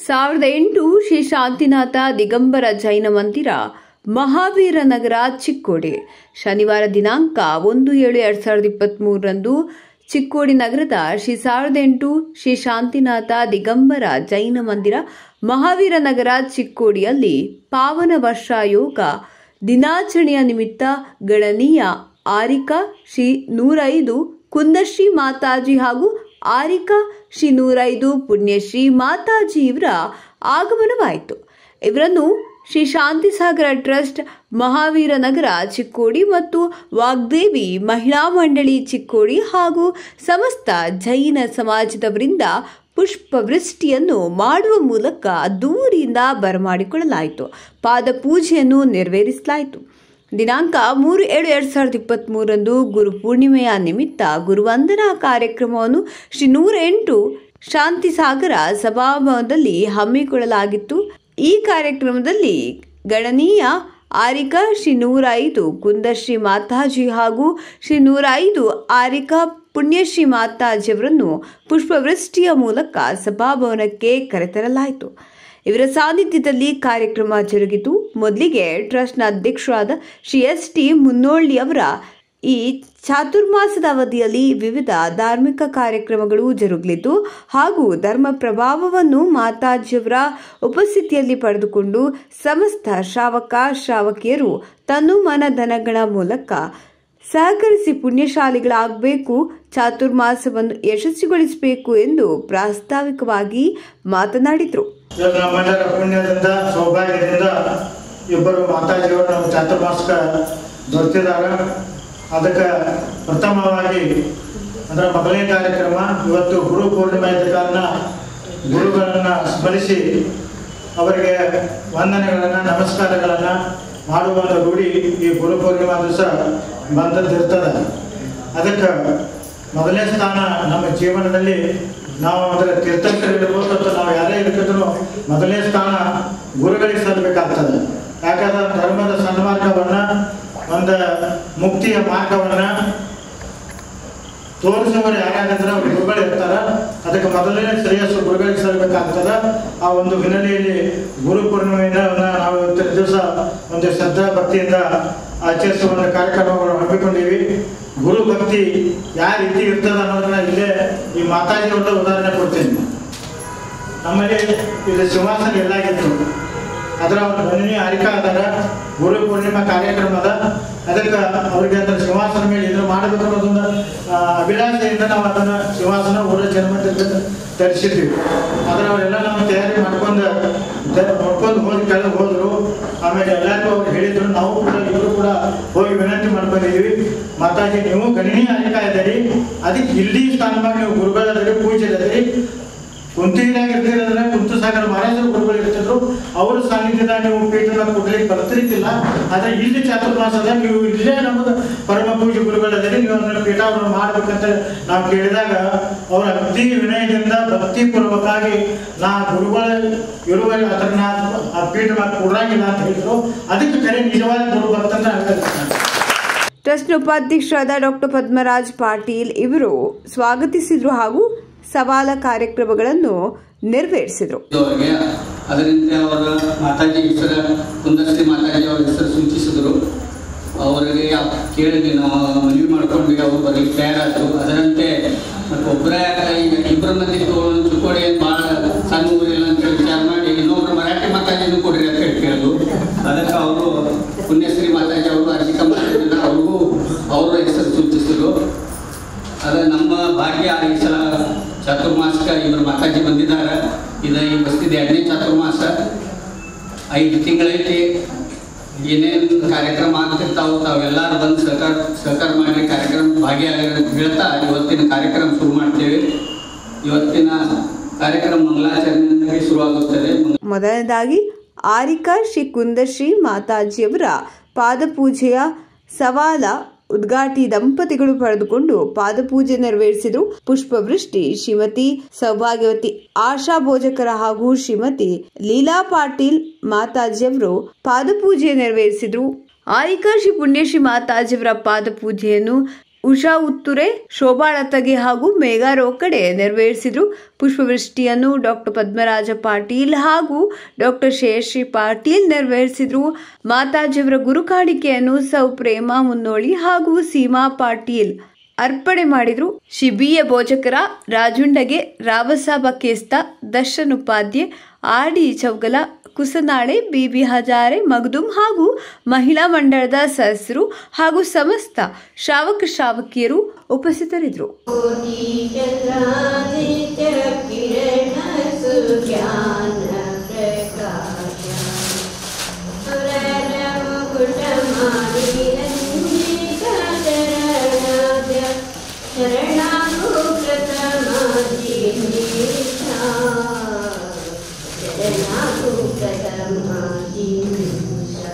ಸಾವಿರದ ಎಂಟು ಶ್ರೀ ಶಾಂತಿನಾಥ ದಿಗಂಬರ ಜೈನ ಮಂದಿರ ಮಹಾವೀರ ನಗರ ಚಿಕ್ಕೋಡಿ ಶನಿವಾರ ದಿನಾಂಕ ಒಂದು ಏಳು ಎರಡ್ ಸಾವಿರದ ಇಪ್ಪತ್ತ್ಮೂರರಂದು ಚಿಕ್ಕೋಡಿ ನಗರದ ಶ್ರೀ ಸಾವಿರದ ಎಂಟು ಶ್ರೀ ಶಾಂತಿನಾಥ ದಿಗಂಬರ ಜೈನ ಮಂದಿರ ಮಹಾವೀರ ನಗರ ಚಿಕ್ಕೋಡಿಯಲ್ಲಿ ಪಾವನ ವರ್ಷಾಯೋಗ ದಿನಾಚರಣೆಯ ನಿಮಿತ್ತ ಗಣನೀಯ ಆರಿಕಾ ಶ್ರೀ ನೂರೈದು ಕುಂದಶ್ರೀ ಮಾತಾಜಿ ಹಾಗೂ ಆರಿಕಾ ಶ್ರೀ ನೂರೈದು ಪುಣ್ಯಶ್ರೀ ಮಾತಾಜಿ ಇವರ ಆಗಮನವಾಯಿತು ಇವರನ್ನು ಶ್ರೀ ಶಾಂತಿಸಾಗರ ಟ್ರಸ್ಟ್ ಮಹಾವೀರ ನಗರ ಚಿಕ್ಕೋಡಿ ಮತ್ತು ವಾಗ್ದೇವಿ ಮಹಿಳಾ ಮಂಡಳಿ ಚಿಕ್ಕೋಡಿ ಹಾಗೂ ಸಮಸ್ತ ಜೈನ ಸಮಾಜದವರಿಂದ ಪುಷ್ಪವೃಷ್ಟಿಯನ್ನು ಮಾಡುವ ಮೂಲಕ ದೂರಿಯಿಂದ ಬರಮಾಡಿಕೊಳ್ಳಲಾಯಿತು ಪಾದಪೂಜೆಯನ್ನು ನೆರವೇರಿಸಲಾಯಿತು ದಿನಾಂಕ ಮೂರು ಏಳು ಎರಡು ಸಾವಿರದ ಇಪ್ಪತ್ತ್ಮೂರರಂದು ಗುರು ಪೂರ್ಣಿಮೆಯ ನಿಮಿತ್ತ ಗುರುವಂದನಾ ಕಾರ್ಯಕ್ರಮವನ್ನು ಶ್ರೀ ನೂರ ಎಂಟು ಶಾಂತಿಸಾಗರ ಸಭಾಭವನದಲ್ಲಿ ಹಮ್ಮಿಕೊಳ್ಳಲಾಗಿತ್ತು ಈ ಕಾರ್ಯಕ್ರಮದಲ್ಲಿ ಗಣನೀಯ ಆರಿಕಾ ಶ್ರೀ ನೂರ ಐದು ಕುಂದಶ್ರೀ ಮಾತಾಜಿ ಹಾಗೂ ಶ್ರೀ ನೂರ ಐದು ಆರಿಕಾ ಪುಣ್ಯಶ್ರೀ ಮಾತಾಜಿಯವರನ್ನು ಪುಷ್ಪವೃಷ್ಟಿಯ ಮೂಲಕ ಸಭಾಭವನಕ್ಕೆ ಕರೆತರಲಾಯಿತು ಇವರ ಸಾನ್ನಿಧ್ಯದಲ್ಲಿ ಕಾರ್ಯಕ್ರಮ ಜರುಗಿತು ಮೊದಲಿಗೆ ಟ್ರಸ್ಟ್ನ ಅಧ್ಯಕ್ಷರಾದ ಶ್ರೀ ಎಸ್ ಟಿ ಮುನ್ನೋಳ್ಳಿ ಅವರ ಈ ಚಾತುರ್ಮಾಸದ ಅವಧಿಯಲ್ಲಿ ವಿವಿಧ ಧಾರ್ಮಿಕ ಕಾರ್ಯಕ್ರಮಗಳು ಜರುಗಲಿದ್ದು ಹಾಗೂ ಧರ್ಮ ಪ್ರಭಾವವನ್ನು ಮಾತಾಜಿಯವರ ಉಪಸ್ಥಿತಿಯಲ್ಲಿ ಪಡೆದುಕೊಂಡು ಸಮಸ್ತ ಶ್ರಾವಕ ಶ್ರಾವಕಿಯರು ತನು ಮನ ಧನಗಳ ಮೂಲಕ ಸಹಕರಿಸಿ ಪುಣ್ಯಶಾಲಿಗಳಾಗಬೇಕು ಚಾತುರ್ಮಾಸವನ್ನು ಯಶಸ್ವಿಗೊಳಿಸಬೇಕು ಎಂದು ಪ್ರಾಸ್ತಾವಿಕವಾಗಿ ಮಾತನಾಡಿದರು ಇವತ್ತು ನಮ್ಮೆಲ್ಲರ ಪುಣ್ಯದಿಂದ ಸೌಭಾಗ್ಯದಿಂದ ಇಬ್ಬರು ಮಾತಾಜಿಯವರು ನಮ್ಮ ಚಾತುರ್ಮಾಸಿಕ ದೊರೆತಿದ್ದಾರೆ ಅದಕ್ಕೆ ಪ್ರಥಮವಾಗಿ ಅದರ ಮೊದಲನೇ ಕಾರ್ಯಕ್ರಮ ಇವತ್ತು ಗುರು ಪೂರ್ಣಿಮೆ ಇದ್ದ ಕಾರಣ ಗುರುಗಳನ್ನು ಸ್ಮರಿಸಿ ಅವರಿಗೆ ವಂದನೆಗಳನ್ನು ನಮಸ್ಕಾರಗಳನ್ನು ಮಾಡುವ ಒಂದು ರೂಢಿ ಈ ಗುರು ಪೂರ್ಣಿಮಾ ದಿವಸ ಬಂದದ್ದಿರ್ತದೆ ಅದಕ್ಕೆ ಮೊದಲನೇ ಸ್ಥಾನ ನಮ್ಮ ಜೀವನದಲ್ಲಿ ನಾವು ಅದರ ತೀರ್ಥಂಕರಿರ್ಬೋದು ಅಥವಾ ನಾವು ಯಾರೇ ಇರ್ತಿದ್ರು ಮೊದಲನೇ ಸ್ಥಾನ ಗುರುಗಳಿಗೆ ಸಲ್ಲಬೇಕಾಗ್ತದೆ ಯಾಕಂದ್ರೆ ಧರ್ಮದ ಸನ್ಮಾರ್ಗವನ್ನ ಒಂದು ಮುಕ್ತಿಯ ಮಾರ್ಗವನ್ನ ತೋರಿಸುವವರು ಯಾರ್ಯಾರಿದ್ರೆ ಅವ್ರು ಗುರುಗಳು ಇರ್ತಾರ ಅದಕ್ಕೆ ಮೊದಲನೇ ಶ್ರೇಯಸ್ಸು ಗುರುಗಳಿಗೆ ಸಲ್ಲಬೇಕಾಗ್ತದ ಆ ಒಂದು ಹಿನ್ನೆಲೆಯಲ್ಲಿ ಗುರು ಪೂರ್ಣಿಮೆಯಿಂದ ನಾವು ಇವತ್ತಿನ ದಿವಸ ಒಂದು ಶ್ರದ್ಧಾ ಭಕ್ತಿಯಿಂದ ಆಚರಿಸುವ ಒಂದು ಕಾರ್ಯಕ್ರಮಗಳನ್ನು ಹಮ್ಮಿಕೊಂಡಿವಿ ಗುರು ಭಕ್ತಿ ಯಾವ ರೀತಿ ಇರ್ತದ ಅನ್ನೋದನ್ನ ಇಲ್ಲೇ ಈ ಮಾತಾಜಿ ಅವ್ರದ್ದು ಉದಾಹರಣೆ ಕೊಡ್ತೀನಿ ನಮ್ಮಲ್ಲಿ ಇದು ಸಿಂಹಾಸನ ಎಲ್ಲಾಗಿತ್ತು ಅದರ ಒಂದು ಬಂದಿನಿ ಆರಿಕಾ ಅದಾರ ಗುರು ಪೂರ್ಣಿಮಾ ಕಾರ್ಯಕ್ರಮದ ಅದಕ್ಕೆ ಅವ್ರಿಗೆ ಅದರ ಸಿಂಹಾಸನ ಮೇಲೆ ಇದನ್ನು ಮಾಡಬೇಕು ಅನ್ನೋದೊಂದು ಆ, ಅಭಿಲಾಷೆಯಿಂದ ನಾವು ಅದನ್ನ ಸಿಂಹಾಸನ ಊರ ಜನ್ಮ ತರಿಸಿದ್ವಿ ಆದ್ರೆ ಅವರೆಲ್ಲ ನಾವು ತಯಾರಿ ಮಾಡ್ಕೊಂಡು ತ- ನೋಡ್ಕೊಂಡು ಹೋಗಿ ಕೆಳಗೆ ಹೋದ್ರು ಆಮೇಲೆ ಎಲ್ಲರಿಗೂ ಅವ್ರು ಹೇಳಿದ್ರು ನಾವು ಕೂಡ ಇವರು ಕೂಡ ಹೋಗಿ ವಿನಂತಿ ಮಾಡ್ಕೊಂಡಿದೀವಿ ಮಾತಾಜಿ ನೀವು ಗಣನೀಯ ಆರಿಕಾ ಇದ್ದೀರಿ ಅದಕ್ಕೆ ಇಲ್ಲಿ ಸ್ಥಾನವಾಗಿ ನೀವು ಗುರುಗಳದಿರಿ ಪೂಜ್ಯರದಿರಿ ಕುಂತಿಗಿರಾಗಿರ್ತೀರಂದ್ರೆ ಕುಂತು ಸಾಗರ ಮಹಾರಾಜರು ಗುರುಗಳು ಇರ್ತಿದ್ರು ಅವ್ರ ಸಾನ್ನಿಧ್ಯದ ನೀವು ಪೀಠದ ಕೊಡ್ಲಿಕ್ಕೆ ಬರ್ತಿರ್ತಿಲ್ಲ ಆದ್ರೆ ಇಲ್ಲಿ ಚಾತುರ್ಮಾಸದ ನೀವು ಇಲ್ಲೇ ನಮ್ಮದು ಪರಮ ಪೂಜೆ ಗುರುಗಳದಲ್ಲಿ ನೀವು ಅದನ್ನ ಪೀಠವನ್ನು ಮಾಡ್ಬೇಕಂತ ನಾವು ಕೇಳಿದಾಗ ಅವ್ರ ಅತಿ ವಿನಯದಿಂದ ಭಕ್ತಿಪೂರ್ವಕವಾಗಿ ನಾ ಗುರುಗಳ ಇರುವ ಅದನ್ನ ಆ ಪೀಠ ಕೊಡಂಗಿಲ್ಲ ಅಂತ ಹೇಳಿದ್ರು ಅದಕ್ಕೆ ಕರೆ ನಿಜವಾದ ಗುರು ಭಕ್ತಂದ್ರೆ ಹಂಗಾಗ್ತದೆ. ಟ್ರಸ್ಟ್ನ ಉಪಾಧ್ಯಕ್ಷರಾದ ಡಾಕ್ಟರ್ ಪದ್ಮರಾಜ್ ಪಾಟೀಲ್ ಇವರು ಸ್ವಾಗತಿಸಿದ್ರು ಹಾಗೂ ಸವಾಲ ಕಾರ್ಯಕ್ರಮಗಳನ್ನು ನೆರವೇರಿಸಿದರು ಅವರಿಗೆ ಅದರಿಂದ ಅವರ ಮಾತಾಜಿ ಹೆಸರು ಕುಂದಶ್ರೀ ಮಾತಾಜಿ ಅವರ ಹೆಸರು ಸೂಚಿಸಿದರು ಅವರಿಗೆ ಕೇಳಿದ್ವಿ ನಾವು ಮನವಿ ಮಾಡ್ಕೊಂಡ್ವಿ ಅವ್ರು ಬರಲಿಕ್ಕೆ ತಯಾರಾದ್ರು ಅದರಂತೆ ಮತ್ತೆ ಒಬ್ಬರೇ ಈಗ ಇಬ್ಬರ ಮಂದಿ ತಗೊಂಡು ಚಿಕ್ಕೋಡಿ ಏನು ಭಾಳ ಸಣ್ಣ ಊರಿಲ್ಲ ಅಂತ ಹೇಳಿ ವಿಚಾರ ಮಾಡಿ ಇನ್ನೊಬ್ರು ಮರಾಠಿ ಮಾತಾಜಿನೂ ಕೊಡ್ರಿ ಅಂತ ಹೇಳಿ ಕೇಳಿದ್ರು ಅದಕ್ಕೆ ಅವರು ಪುಣ್ಯಶ್ರೀ ಮಾತಾಜಿ ಅವರು ಅರ್ಜಿಕಾ ಮಾತಾಜಿನ ಅವ್ರಿಗೂ ಅವರ ಹೆಸರು ಸೂಚಿಸಿದ್ರು ಅದ ನಮ್ಮ ಭಾಗ್ಯ ಈ ಸಲ ಚಾತುರ್ಮಾಸಕ ಇವರು ಮಾತಾಜಿ ಬಂದಿದ್ದಾರೆ ಇದು ಈ ಬಸ್ತಿದೆ ಎರಡನೇ ಚಾತುರ್ಮಾಸ ಐದು ತಿಂಗಳೈತಿ ಏನೇನು ಕಾರ್ಯಕ್ರಮ ಆಗ್ತಿರ್ತಾವ ತಾವೆಲ್ಲರೂ ಬಂದು ಸಹಕಾರ ಸಹಕಾರ ಮಾಡಿ ಕಾರ್ಯಕ್ರಮ ಭಾಗಿಯಾಗಿ ಅಂತ ಹೇಳ್ತಾ ಇವತ್ತಿನ ಕಾರ್ಯಕ್ರಮ ಶುರು ಮಾಡ್ತೇವೆ ಇವತ್ತಿನ ಕಾರ್ಯಕ್ರಮ ಮಂಗಳಾಚರಣೆಯಿಂದ ಶುರುವಾಗುತ್ತದೆ ಮೊದಲನೇದಾಗಿ ಆರಿಕಾ ಶ್ರೀ ಕುಂದಶ್ರೀ ಮಾತಾಜಿಯವರ ಪಾದಪೂಜೆಯ ಸವಾಲ ಉದ್ಘಾಟಿ ದಂಪತಿಗಳು ಪಡೆದುಕೊಂಡು ಪಾದಪೂಜೆ ನೆರವೇರಿಸಿದರು ಪುಷ್ಪವೃಷ್ಟಿ ಶ್ರೀಮತಿ ಸೌಭಾಗ್ಯವತಿ ಆಶಾ ಭೋಜಕರ ಹಾಗೂ ಶ್ರೀಮತಿ ಲೀಲಾ ಪಾಟೀಲ್ ಮಾತಾಜಿಯವರು ಪಾದಪೂಜೆ ನೆರವೇರಿಸಿದರು ಆರಿಕಾ ಶ್ರೀ ಪುಣ್ಯಶ್ರೀ ಮಾತಾಜಿಯವರ ಪಾದಪೂಜೆಯನ್ನು ಉಷಾ ಉತ್ತುರೆ ಶೋಭಾ ಅಳತಗೆ ಹಾಗೂ ಮೇಘಾ ರೋಕಡೆ ನೆರವೇರಿಸಿದ್ರು ಪುಷ್ಪವೃಷ್ಟಿಯನ್ನು ಡಾಕ್ಟರ್ ಪದ್ಮರಾಜ ಪಾಟೀಲ್ ಹಾಗೂ ಡಾಕ್ಟರ್ ಶೇಷಶ್ರೀ ಪಾಟೀಲ್ ನೆರವೇರಿಸಿದ್ರು ಮಾತಾಜಿಯವರ ಗುರುಕಾಣಿಕೆಯನ್ನು ಸೌ ಪ್ರೇಮ ಮುನ್ನೋಳಿ ಹಾಗೂ ಸೀಮಾ ಪಾಟೀಲ್ ಅರ್ಪಣೆ ಮಾಡಿದ್ರು ಶಿಬಿಯ ಬೋಜಕರ ರಾಜುಂಡಗೆ ರಾವಸಾಬ ಕೇಸ್ತ ದರ್ಶನ್ ಉಪಾಧ್ಯ ಆರ್ ಡಿ ಚೌಗಲ ಕುಸನಾಳೆ ಬಿಬಿ ಹಜಾರೆ ಮಗ್ದುಮ್ ಹಾಗೂ ಮಹಿಳಾ ಮಂಡಳದ ಸದಸ್ಯರು ಹಾಗೂ ಸಮಸ್ತ ಶ್ರಾವಕ ಶ್ರಾವಕಿಯರು ಉಪಸ್ಥಿತರಿದ್ದರು कोटि चन्द्रादित्य किरण सुज्ञान प्रकाश सुरमुकुटमाली रञ्जित शरणाद्य शरणाकुप्रतमादिनिशा शरणाकुप्रतमादिनिशा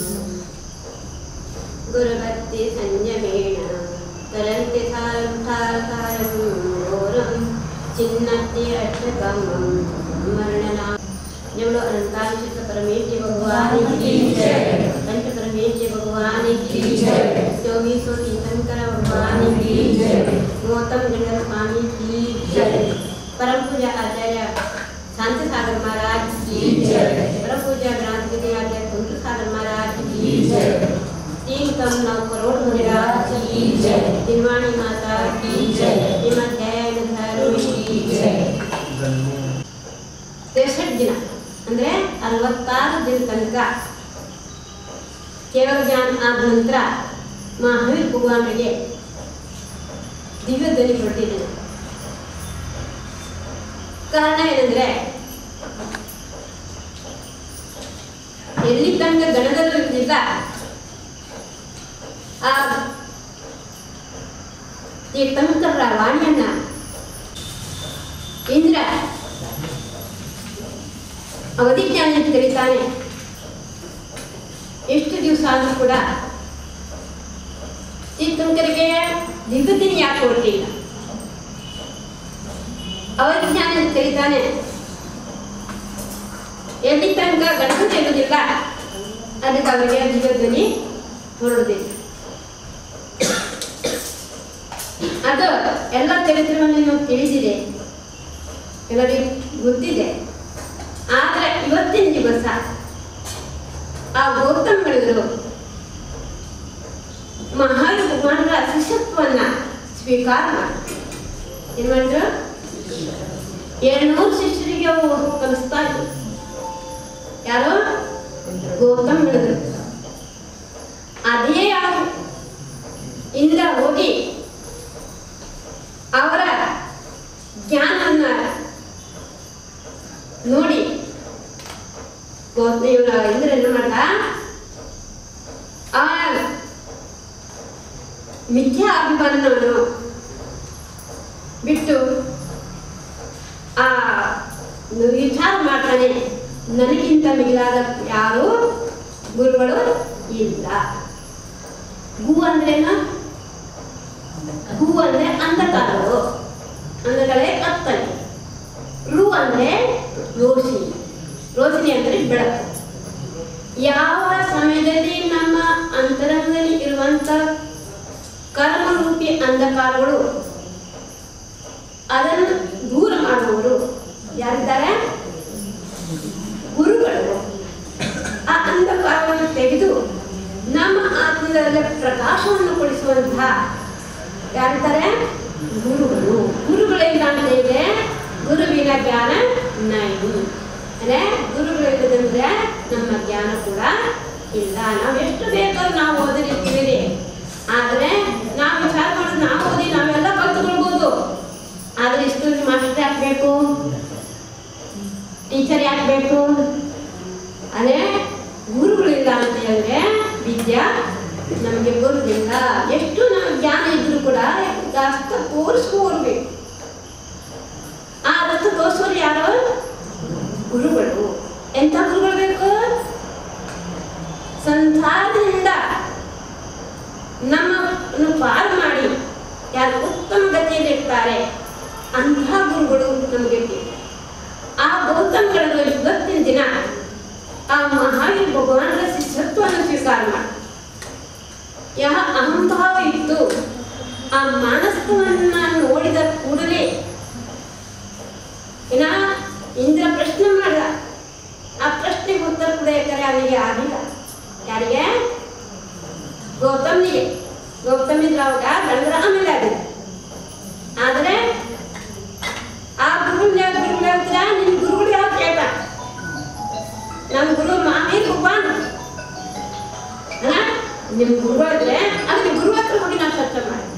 गुरुभक्ति संयमेण तरन्ति सारं घोरं चिन्नति अष्टकमं मरणना जब अनंताविश्व परमेश्वर भगवान की जय पंच परमेश्वर भगवान की जय चौबीसों तीर्थंकर भगवान की जय गौतम गंगा स्वामी की जय परम पूजा आचार्य शांत सागर महाराज की जय परम पूजा ग्रांथगिरी आचार्य कुंत सागर महाराज की जय तीन कम नौ करोड़ महाराज की जय दिनवाणी माता की जय श्रीमद दयानंद धर्म की जय ತೆಸಟ್ ದಿನ ಅಂದರೆ ಅರವತ್ತಾರು ದಿನ ತನಕ ಕೇವಲ ಜ್ಞಾನ ಆದ ನಂತರ ಮಹಾವೀರ್ ಭಗವಾನರಿಗೆ ದಿವ್ಯ ಧ್ವನಿ ಕೊಟ್ಟಿದ್ದೇನೆ ಕಾರಣ ಏನಂದ್ರೆ ಎಲ್ಲಿ ತನಕ ಗಣದಲ್ಲೂ ಇರಲಿಲ್ಲ ಆ ತೀರ್ಥಂಕರ ವಾಣಿಯನ್ನ ಇಂದ್ರ ಅವಧಿಜ್ಞಾನ ಅಂತ ಕರೀತಾನೆ ಎಷ್ಟು ದಿವಸ ಆದರೂ ಕೂಡ ತೀರ್ಥಂಕರಿಗೆ ದಿವ್ಯದಿನ ಯಾಕೆ ಕೊಟ್ಟಿಲ್ಲ ಅವಧಿಜ್ಞಾನ ಅಂತ ಕರೀತಾನೆ ಎಲ್ಲಿ ತನಕ ಗಣಪತಿ ಇರುವುದಿಲ್ಲ ಅದಕ್ಕೆ ಅವರಿಗೆ ದಿವ್ಯಧ್ವನಿ ಹೊರಡುದಿಲ್ಲ ಅದು ಎಲ್ಲ ಚರಿತ್ರೆಯನ್ನು ನೀವು ತಿಳಿದಿದೆ ಎಲ್ಲರಿಗೂ ಗೊತ್ತಿದೆ ಆದರೆ ಇವತ್ತಿನ ದಿವಸ ಆ ಗೌತಮ್ ಹೇಳಿದ್ರು ಮಹಾವೀರ ಭಗವಾನರ ಶಿಷ್ಯತ್ವವನ್ನ ಸ್ವೀಕಾರ ಮಾಡಿ ಏನ್ ಮಾಡಿದ್ರು ಏಳ್ನೂರು ಶಿಷ್ಯರಿಗೆ ಅವರು ಕಲಿಸ್ತಾ ಇದ್ರು ಯಾರು ಗೌತಮ್ ಹೇಳಿದ್ರು ಅದೇ ಯಾರು ಇಂದ್ರ ಹೋಗಿ ಅವರ ಜ್ಞಾನವನ್ನ ನೋಡಿ ಗೌತಮ ಇವರ ಇಂದ್ರ ಏನು ಮಾಡ್ದ ಆ ಮಿಥ್ಯಾ ಅಭಿಮಾನವನ್ನು ಬಿಟ್ಟು ಆ ವಿಚಾರ ಮಾಡ್ತಾನೆ ನನಗಿಂತ ಮಿಗಿಲಾದ ಯಾರು ಗುರುಗಳು ಇಲ್ಲ ಗು ಅಂದ್ರೇನು ಗು ಅಂದ್ರೆ ಅಂಧಕಾರಗಳು ಅಂಧಕಾರೇ ಕತ್ತಲೆ ರು ಅಂದ್ರೆ ರೋಶಿನಿ ರೋಶಿನಿ ಅಂದ್ರೆ ಬೆಳಕು ಯಾವ ಸಮಯದಲ್ಲಿ ನಮ್ಮ ಅಂತರಂಗದಲ್ಲಿ ಇರುವಂತ ಕರ್ಮರೂಪಿ ಅಂಧಕಾರಗಳು ಅದನ್ನು ದೂರ ಮಾಡುವವರು ಯಾರಿದ್ದಾರೆ ಗುರುಗಳು ಆ ಅಂಧಕಾರವನ್ನು ತೆಗೆದು ನಮ್ಮ ಆತ್ಮದಲ್ಲಿ ಪ್ರಕಾಶವನ್ನು ಕೊಡಿಸುವಂತಹ ಯಾರಿದ್ದಾರೆ ಗುರುಗಳು ಗುರುಗಳಿಂದ ಅಂತ ಇದೆ ಗುರುವಿನ ಜ್ಞಾನ ನೈನು ಅಂದ್ರೆ ಗುರುಗಳಿಲ್ಲದಂದ್ರೆ ನಮ್ಮ ಜ್ಞಾನ ಕೂಡ ಇಲ್ಲ ನಾವು ಎಷ್ಟು ಬೇಕಾದ್ರೂ ನಾವು ಓದಿರ್ತೀವಿ ಆದ್ರೆ ನಾವು ವಿಚಾರ ಮಾಡಿ ನಾವು ಓದಿ ನಾವೆಲ್ಲ ಕಲ್ತುಕೊಳ್ಬೋದು ಆದ್ರೆ ಇಷ್ಟೊಂದು ಮಾಸ್ಟರ್ ಯಾಕಬೇಕು ಟೀಚರ್ ಯಾಕೆ ಬೇಕು ಅದೇ ಗುರುಗಳಿಲ್ಲ ಅಂತ ಹೇಳಿದ್ರೆ ವಿದ್ಯಾ ನಮಗೆ ಬರುವುದಿಲ್ಲ ಎಷ್ಟು ನಾವು ಜ್ಞಾನ ಇದ್ರೂ ಕೂಡ ರಸ್ತ ತೋರಿಸ್ಕೋರ್ಬೇಕು ಆ ರಸ್ತ ತೋರಿಸೋರು ಯಾರು ಗುರುಗಳು ಎಂಥ ಗುರುಗಳು ಬೇಕು ಸಂಸಾರದಿಂದ ನಮ್ಮನ್ನು ಪಾರು ಮಾಡಿ ಯಾರು ಉತ್ತಮ ಗತಿಯಲ್ಲಿ ಇರ್ತಾರೆ ಅಂತಹ ಗುರುಗಳು ನಮಗೆ ಬೇಕು ಆ ಗೌತಮಗಳನ್ನು ಇವತ್ತಿನ ದಿನ ಆ ಮಹಾವೀರ ಭಗವಾನರ ಶಿಷ್ಯತ್ವವನ್ನು ಸ್ವೀಕಾರ ಮಾಡಿ ಯಾವ ಅಹಂಭಾವ ಇತ್ತು ಆ ಮಾನಸವನ್ನ ನೋಡಿದ ಕೂಡಲೇ ಇನ್ನ ಇಂದ್ರ ಪ್ರಶ್ನೆ ಮಾಡ್ದ ಆ ಪ್ರಶ್ನೆಗೆ ಉತ್ತರ ಕೊಡಬೇಕಾರೆ ಅವನಿಗೆ ಆಗಿಲ್ಲ ಯಾರಿಗೆ ಗೌತಮ್ನಿಗೆ ಗೌತಮಿದ್ರ ಅವಾಗ ಗಂಡರ ಆಮೇಲೆ ಆಗಿದೆ ಆದರೆ ಆ ಗುರುಗಳ ಗುರುಗಳ ಹತ್ರ ನಿನ್ನ ಗುರುಗಳು ಯಾವ ಕೇಳ್ದ ನಮ್ಮ ಗುರು ಮಾಮೀರ್ ಭಗವಾನ್ ನಿಮ್ಮ ಗುರುಗಳಿದ್ರೆ ಅದಕ್ಕೆ ಗುರು ಹತ್ರ ಹೋಗಿ ನಾವು ಚರ್ಚೆ ಮಾಡಿ